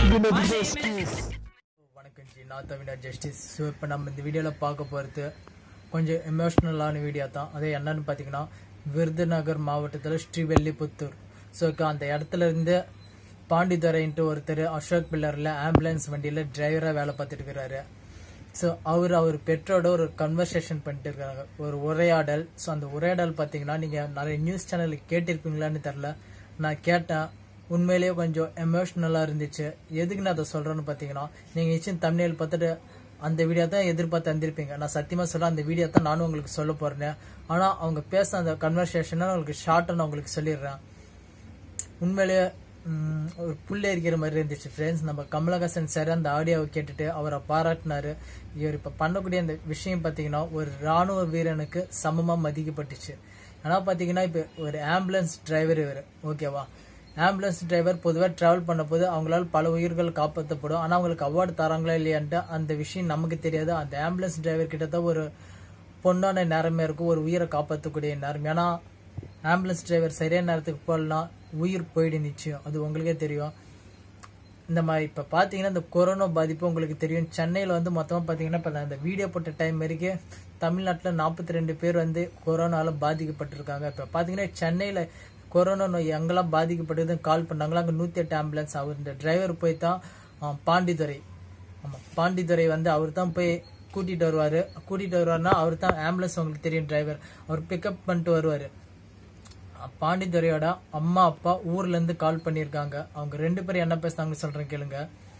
வணக்கம் ஜி நான் தவினர் justice so இப்போ நம்ம இந்த வீடியோவில் பார்க்க போகிறது கொஞ்சம் எமோஷ்னலான வீடியோ தான் அது என்னன்னு பார்த்தீங்கன்னா விருதுநகர் மாவட்டத்தில் ஸ்ரீவெல்லிபுத்தூர் ஸோ அந்த இடத்துல இருந்து பாண்டித்துறைன்ட்டு ஒருத்தர் அசோக் பில்லரில் ஆம்புலன்ஸ் வண்டியில் டிரைவராக வேலை பார்த்துட்டு இருக்கிறாரு ஸோ அவர் அவர் பெற்றோட ஒரு கன்வர்சேஷன் பண்ணிட்டு இருக்காங்க ஒரு உரையாடல் ஸோ அந்த உரையாடல் பார்த்தீங்கன்னா நீங்கள் நிறைய நியூஸ் சேனலில் கேட்டிருப்பீங்களான்னு தெரில நான் கேட்டேன் உண்மையிலேயே கொஞ்சம் எமோஷ்னலாக இருந்துச்சு எதுக்கு நான் அதை சொல்கிறேன்னு பார்த்தீங்கன்னா நீங்கள் நிச்சயம் தமிழில் பார்த்துட்டு அந்த வீடியோ தான் எதிர்பார்த்து வந்திருப்பீங்க நான் சத்தியமாக சொல்ல அந்த வீடியோ தான் நானும் உங்களுக்கு சொல்ல போகிறேன் ஆனால் அவங்க பேச அந்த கன்வர்சேஷனை உங்களுக்கு ஷார்ட்டாக நான் உங்களுக்கு சொல்லிடுறேன் உண்மையிலேயே ம், ஒரு புல்ல இருக்கிற மாதிரி இருந்துச்சு ஃப்ரெண்ட்ஸ் நம்ம கமலஹாசன் சார் அந்த ஆடியோவை கேட்டுட்டு அவரை பாராட்டினாரு இவர் இப்போ பண்ணக்கூடிய அந்த விஷயம் பார்த்தீங்கன்னா ஒரு ராணுவ வீரனுக்கு சமமாக மதிக்கப்பட்டுச்சு ஆனால் பார்த்தீங்கன்னா இப்போ ஒரு ஆம்புலன்ஸ் டிரைவர் இவர் ஓகேவா ஆம்புலன்ஸ் டிரைவர் பொதுவாக ட்ராவல் பண்ணும்போது அவங்களால பல உயிர்கள் காப்பாற்றப்படும் ஆனால் அவங்களுக்கு அவார்டு தராங்களா இல்லையான்ட்டு அந்த விஷயம் நமக்கு தெரியாது அந்த ஆம்புலன்ஸ் டிரைவர் கிட்ட தான் ஒரு பொண்ணான நேரமே இருக்கும் ஒரு உயிரை காப்பாற்றக்கூடிய நேரம் ஏன்னா ஆம்புலன்ஸ் டிரைவர் சரியான நேரத்துக்கு போகலாம் உயிர் போயிடு நிச்சயம் அது உங்களுக்கே தெரியும் இந்த மாதிரி இப்போ பார்த்தீங்கன்னா இந்த கொரோனா பாதிப்பு உங்களுக்கு தெரியும் சென்னையில் வந்து மொத்தமாக பார்த்தீங்கன்னா இப்போ நான் இந்த வீடியோ போட்ட டைம் வரைக்கும் தமிழ்நாட்டில் நாற்பத்தி ரெண்டு பேர் வந்து கொரோனால பாதிக்கப்பட்டிருக்காங்க இப்போ பார்த்தீங்கன்னா சென்னையில் கொரோனா நோய் எங்கெல்லாம் பாதிக்கப்பட்டதுன்னு கால் பண்ணாங்களோ அங்கே நூற்றி எட்டு ஆம்புலன்ஸ் அவர் இந்த டிரைவர் போய் தான் ஆ, பாண்டித்துறை ஆமாம் பாண்டித்துறை வந்து அவர் தான் போய் கூட்டிகிட்டு வருவார் கூட்டிகிட்டு வருவார்னா அவர் தான் ஆம்புலன்ஸ் உங்களுக்கு தெரியும் டிரைவர் அவர் பிக்கப் பண்ணிட்டு வருவார் பாண்டித்துறையோட அம்மா அப்பா ஊர்ல இருந்து கால் பண்ணியிருக்காங்க அவங்க ரெண்டு பேரும் என்ன பேசுனாங்கன்னு சொல்றேன் கேளுங்க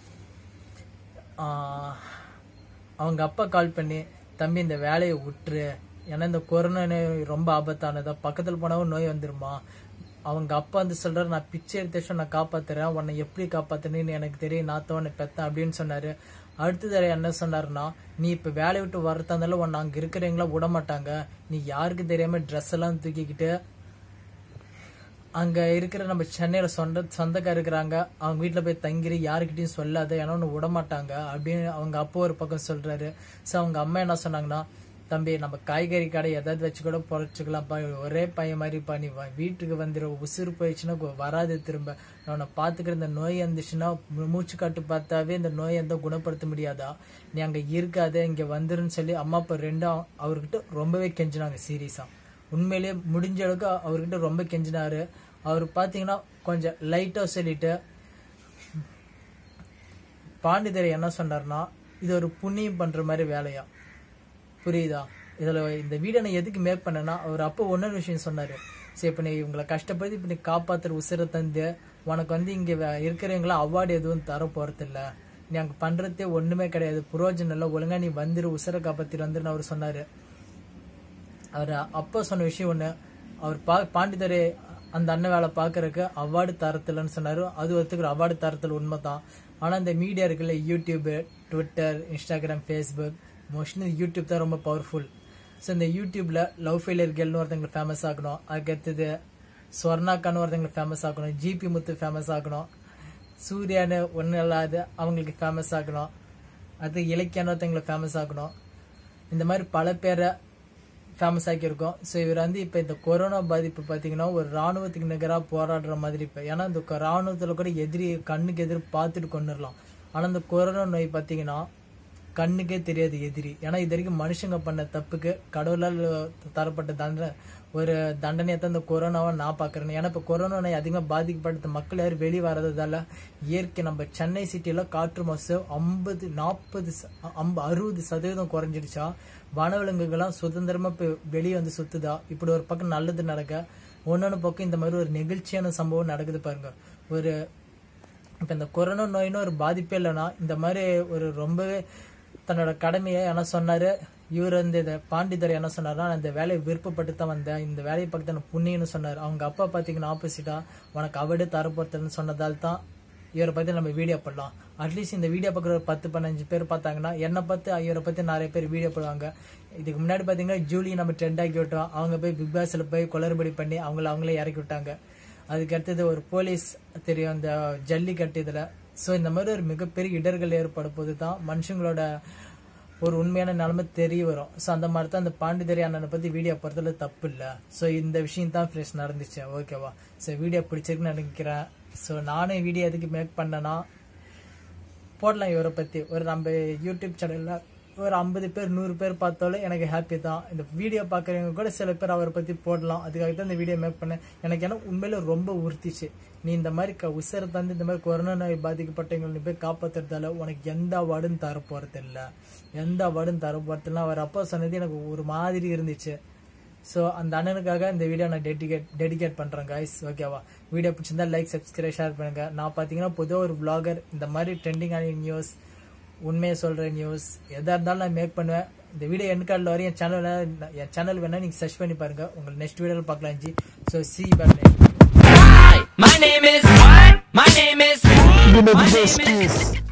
ஆஹ், அவங்க அப்பா கால் பண்ணி தம்பி இந்த வேலையை விட்டுரு ஏன்னா இந்த கொரோனா நோய் ரொம்ப ஆபத்தானதா பக்கத்தில் போனாவும் நோய் வந்துருமா அவங்க அப்பா வந்து சொல்றாரு நான் பிச்சை எடுத்து நான் காப்பாத்துறேன் உன்னை எப்படி காப்பாத்துனேன்னு எனக்கு தெரியும் நான் தான் உன்னை பெத்தேன் அப்படின்னு சொன்னாரு அடுத்தது என்ன சொன்னாருன்னா நீ இப்ப வேலையை விட்டு வரதா இருந்தாலும் உன்னை அங்க இருக்கிறவங்கள விட மாட்டாங்க நீ யாருக்கு தெரியாம ட்ரெஸ் எல்லாம் தூக்கிக்கிட்டு அங்க இருக்கிற நம்ம சென்னையில சொந்த சொந்தக்கார இருக்கிறாங்க அவங்க வீட்டுல போய் தங்கிரு யாருக்கிட்டையும் சொல்லாத ஏன்னா ஒன்று விட மாட்டாங்க அப்படின்னு அவங்க அப்பா ஒரு பக்கம் சொல்றாரு ஸோ அவங்க அம்மா என்ன சொன்னாங்கன்னா தம்பி நம்ம காய்கறி கடை ஏதாவது வச்சு கூட பொழைச்சிக்கலாம்ப்பா ஒரே பையன் மாதிரிப்பா நீ வா- வீட்டுக்கு வந்துரு உசுறு போயிடுச்சுன்னா கு- வராது திரும்ப அவனை பார்த்துக்கிற இந்த நோய் வந்துச்சுன்னா மூ- மூச்சு காட்டு பார்த்தாவே இந்த நோய் எந்த குணப்படுத்த முடியாதா நீ அங்க இருக்காத இங்க வந்துருன்னு சொல்லி அம்மா அப்பா ரெண்டும் அவர்கிட்ட ரொம்பவே கெஞ்சினாங்க சீரியஸா உண்மையிலேயே முடிஞ்ச அளவுக்கு அவர்கிட்ட ரொம்ப கெஞ்சினாரு அவர் பார்த்தீங்கன்னா கொஞ்சம் லைட்டாக சொல்லிட்டு பாண்டித்துறை என்ன சொன்னார்னா இது ஒரு புண்ணியம் பண்ற மாதிரி வேலையா புரியுதா இதுல இந்த வீடியோ நான் எதுக்கு மேக் பண்ணேன்னா அவர் அப்போ ஒன்னொரு விஷயம் சொன்னாரு சரி இப்போ நீ இவங்களை கஷ்டப்படுத்தி இப்போ நீ காப்பாத்துற உசிரை தந்து உனக்கு வந்து இங்க வே- இருக்கிறவங்கள அவார்டு எதுவும் தர போறது இல்ல நீ அங்க பண்றதே ஒண்ணுமே கிடையாது புரோஜனம் இல்லை ஒழுங்கா நீ வந்துரு உசிரை காப்பாத்திட்டு வந்துருன்னு அவர் சொன்னாரு அவர் அப்பா சொன்ன விஷயம் ஒன்று அவர் பா பாண்டித்துறை அந்த அண்ணன் வேலை பார்க்கறதுக்கு அவார்டு தரத்தில்னு சொன்னார் அது ஒருத்துக்கிற அவார்டு தரத்தில் உண்மை தான் ஆனால் இந்த மீடியா இருக்குல்ல YouTube Twitter Instagram Facebook mostly YouTube தான் ரொம்ப பவர்ஃபுல் ஸோ இந்த யூடியூப்பில் லவ் ஃபெயிலியர் கேர்ள்னு ஒருத்தங்களை ஃபேமஸ் ஆக்கணும் அதுக்கடுத்தது ஸ்வர்ணாக்கான்னு ஒருத்தங்களை ஃபேமஸ் ஆக்கணும் ஜிபி முத்து ஃபேமஸ் ஆக்கணும் சூர்யான்னு ஒன்றும் இல்லாது அவங்களுக்கு ஃபேமஸ் ஆக்கணும் அது இலக்கியான்னு ஒருத்தங்களை ஃபேமஸ் ஆக்கணும் இந்த மாதிரி பல பேரை ஃபேமஸ் ஆக்கியிருக்கோம் ஸோ இவர் வந்து இப்போ இந்த கொரோனா பாதிப்பு பார்த்தீங்கன்னா ஒரு ராணுவத்துக்கு நிகராக போராடுற மாதிரி இப்போ ஏன்னா இந்த கொ- ராணுவத்துல கூட எதிரி கண்ணுக்கு எதிர் பார்த்துட்டு கொண்டுடலாம் ஆனால் இந்த கொரோனா நோய் பார்த்தீங்கன்னா கண்ணுக்கே தெரியாது எதிரி ஏன்னா இது வரைக்கும் மனுஷங்க பண்ண தப்புக்கு கடவுளால் தரப்பட்ட தண்டனை ஒரு தண்டனையை தான் இந்த கொரோனாவை நான் பார்க்குறேன் ஏன்னா இப்போ கொரோனா நோய் அதிகமாக பாதிக்கப்பட்ட மக்கள் யாரும் வெளியே வர்றதால இயற்கை நம்ம சென்னை சிட்டியில் காற்று மாசு ஐம்பது நாற்பது ஐம்ப அறுபது சதவீதம் குறைஞ்சிடுச்சா வனவிலங்குகள்லாம் சுதந்திரமா இப்போ வெளியே வந்து சுத்துதா இப்படி ஒரு பக்கம் நல்லது நடக்க ஒன்னொன்று பக்கம் இந்த மாதிரி ஒரு நெகிழ்ச்சியான சம்பவம் நடக்குது பாருங்க ஒரு இப்போ இந்த கொரோனா நோயின்னு ஒரு பாதிப்பே இல்லைன்னா இந்த மாதிரி ஒரு ரொம்பவே தன்னோட கடமையை என்ன சொன்னாரு இவர் வந்து இந்த பாண்டித்துறை என்ன சொன்னார்னா நான் இந்த வேலையை விருப்பப்பட்டு தான் வந்தேன் இந்த வேலையை பக்கத்து எனக்கு புண்ணியம்னு சொன்னார் அவங்க அப்பா பார்த்தீங்கன்னா ஆப்போசிட்டா உனக்கு அவடு தரப்போறதுன்னு சொன்னதால் தான் இவரை பத்தி நம்ம வீடியோ போடலாம் அட்லீஸ்ட் இந்த வீடியோ பார்க்குற ஒரு பத்து பதினஞ்சு பேர் பார்த்தாங்கன்னா என்னை பார்த்து இவரை பத்தி நிறைய பேர் வீடியோ போடுவாங்க இதுக்கு முன்னாடி பார்த்தீங்கன்னா ஜூலி நம்ம ட்ரெண்ட் ஆக்கி விட்டோம் அவங்க போய் பிக் பாஸ்ல போய் குளறுபடி பண்ணி அவங்கள அவங்களே இறக்கி விட்டாங்க அதுக்கு அடுத்தது ஒரு போலீஸ் தெரியும் அந்த ஜல்லிக்கட்டு இதுல ஸோ இந்த மாதிரி ஒரு மிகப்பெரிய இடர்கள் ஏற்பட போது தான் மனுஷங்களோட ஒரு உண்மையான நிலைமை தெரிய வரும் ஸோ அந்த மாதிரி தான் அந்த பாண்டிதரி அண்ணனை பற்றி வீடியோ போகிறதுல தப்பு இல்லை ஸோ இந்த விஷயம் தான் ஃப்ரெஷ் நடந்துச்சு ஓகேவா ஸோ வீடியோ பிடிச்சிருக்குன்னு நினைக்கிறேன் ஸோ நானும் வீடியோ எதுக்கு மேக் பண்ணேன்னா போடலாம் இவரை பற்றி ஒரு நம்ம யூடியூப் சேனலில் ஒரு ஐம்பது பேர் நூறு பேர் பார்த்தாலும் எனக்கு ஹாப்பி தான் இந்த வீடியோ பார்க்குறவங்க கூட சில பேர் அவரை பற்றி போடலாம் அதுக்காக தான் இந்த வீடியோ மேக் பண்ணேன் எனக்கு ஏன்னா உண்மையில ரொம்ப உறுத்திச்சு நீ இந்த மாதிரி க உசரை தந்து இந்த மாதிரி கொரோனா நோய் பாதிக்கப்பட்டவங்களை நீ போய் காப்பாற்றுறதால உனக்கு எந்த அவார்டும் தர போகிறது இல்லை எந்த அவார்டும் தர போகிறது இல்லை அவர் அப்பா சொன்னது எனக்கு ஒரு மாதிரி இருந்துச்சு ஸோ அந்த அண்ணனுக்காக இந்த வீடியோ நான் டெடிகேட் டெடிகேட் பண்ணுறேன் கைஸ் ஓகேவா வீடியோ பிடிச்சிருந்தா லைக் சப்ஸ்கிரைப் ஷேர் பண்ணுங்க நான் பார்த்தீங்கன்னா பொதுவாக ஒரு vlogger இந்த மாதிரி ட்ரெண்டிங்கான நியூஸ் உண்மையை சொல்கிற நியூஸ் எதாக இருந்தாலும் நான் மேக் பண்ணுவேன் இந்த வீடியோ என் கார்டில் வரையும் என் சேனலில் என் சேனல் வேணால் நீங்கள் சர்ச் பண்ணி பாருங்க உங்களுக்கு நெக்ஸ்ட் வீடியோவில் பார்க்கலாம் ஜி ஸோ சி பேக் My name is. My name is. My name is.